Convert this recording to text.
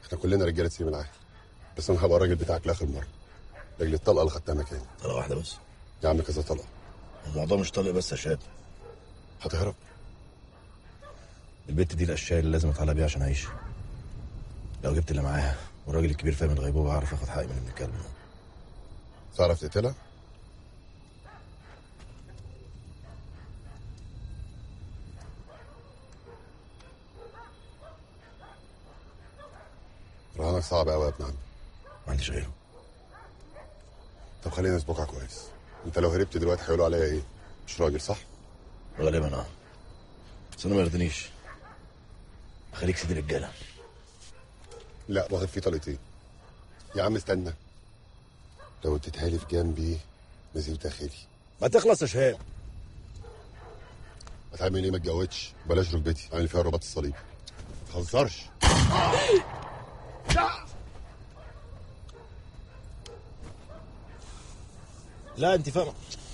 احنا كلنا رجاله سيب العهد بس انا هبقى الراجل بتاعك لاخر مره لاجل الطلقه اللي خدتها مكاني طلقه واحده بس يا عم كذا طلقه الموضوع مش طلق بس يا شهاب هتهرب البت دي الاشياء اللي لازم اتعلق بيها عشان اعيش لو جبت اللي معاها والراجل الكبير فاهم الغيبوبه هعرف اخد حقي من ابن الكلب ده. تعرف تقتلها رهانك صعب قوي يا ابن عمي ما عنديش غيره طب خلينا نسبقها كويس انت لو هربت دلوقتي هيقولوا عليا ايه مش راجل صح غالبا اه بس انا ما يرضينيش خليك سيدي رجاله لا واخد فيه طلقتين يا عم استنى لو اديتها لي في جنبي نزيل داخلي ما تخلص يا شهاب هتعمل ايه ما اتجوزش بلاش ركبتي اعمل فيها رباط الصليب ما تهزرش لا انت فاهمه